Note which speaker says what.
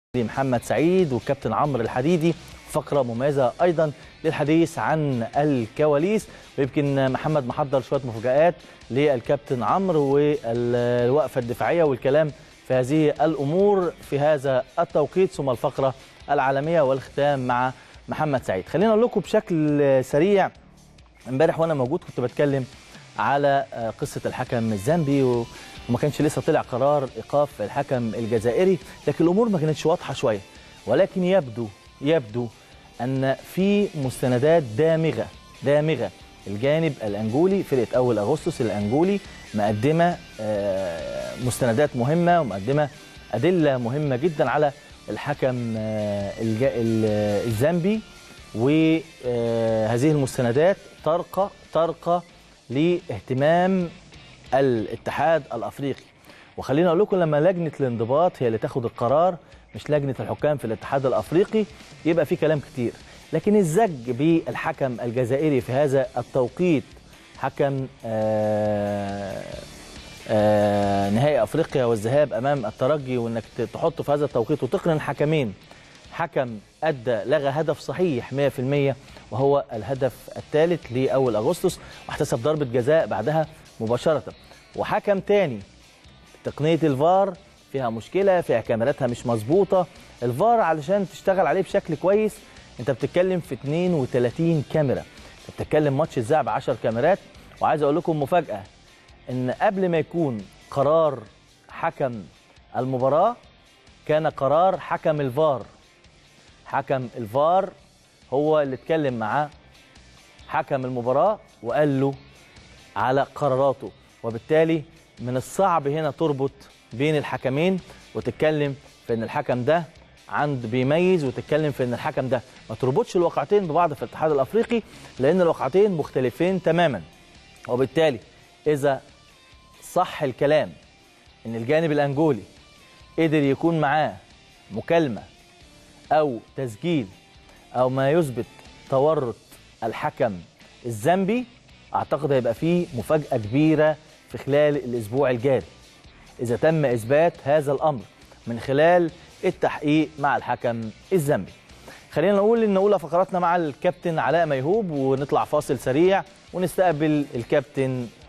Speaker 1: محمد سعيد والكابتن عمرو الحديدي فقرة مميزة أيضا للحديث عن الكواليس ويمكن محمد محضر شوية مفاجآت للكابتن عمرو والوقفة الدفاعية والكلام في هذه الأمور في هذا التوقيت ثم الفقرة العالمية والختام مع محمد سعيد خلينا أقول لكم بشكل سريع امبارح وأنا موجود كنت بتكلم على قصة الحكم الزامبي و... وما كانش لسه طلع قرار ايقاف الحكم الجزائري لكن الامور ما كانتش واضحه شويه ولكن يبدو يبدو ان في مستندات دامغه دامغه الجانب الانجولي فرقه اول اغسطس الانجولي مقدمه مستندات مهمه ومقدمه ادله مهمه جدا على الحكم الزامبي وهذه المستندات ترقى ترقى لاهتمام الاتحاد الافريقي وخلينا اقول لكم لما لجنه الانضباط هي اللي تاخد القرار مش لجنه الحكام في الاتحاد الافريقي يبقى في كلام كتير لكن الزج بالحكم الجزائري في هذا التوقيت حكم آآ آآ نهائي افريقيا والذهاب امام الترجي وانك تحطه في هذا التوقيت وتقرن حكمين حكم ادى لغى هدف صحيح 100% وهو الهدف الثالث لاول اغسطس واحتسب ضربه جزاء بعدها مباشرة وحكم تاني تقنية الفار فيها مشكلة فيها كاميراتها مش مظبوطة الفار علشان تشتغل عليه بشكل كويس انت بتتكلم في 32 كاميرا انت بتتكلم ماتش الذهب ب 10 كاميرات وعايز اقول لكم مفاجأة ان قبل ما يكون قرار حكم المباراة كان قرار حكم الفار حكم الفار هو اللي اتكلم مع حكم المباراة وقال له على قراراته وبالتالي من الصعب هنا تربط بين الحكمين وتتكلم في ان الحكم ده عند بيميز وتتكلم في ان الحكم ده ما تربطش الواقعتين ببعض في الاتحاد الافريقي لان الواقعتين مختلفين تماما وبالتالي اذا صح الكلام ان الجانب الانجولي قدر يكون معاه مكالمه او تسجيل او ما يثبت تورط الحكم الزامبي اعتقد هيبقى فيه مفاجاه كبيره في خلال الاسبوع الجاري اذا تم اثبات هذا الامر من خلال التحقيق مع الحكم الزامبي خلينا نقول ان اولى فقراتنا مع الكابتن علاء ميهوب ونطلع فاصل سريع ونستقبل الكابتن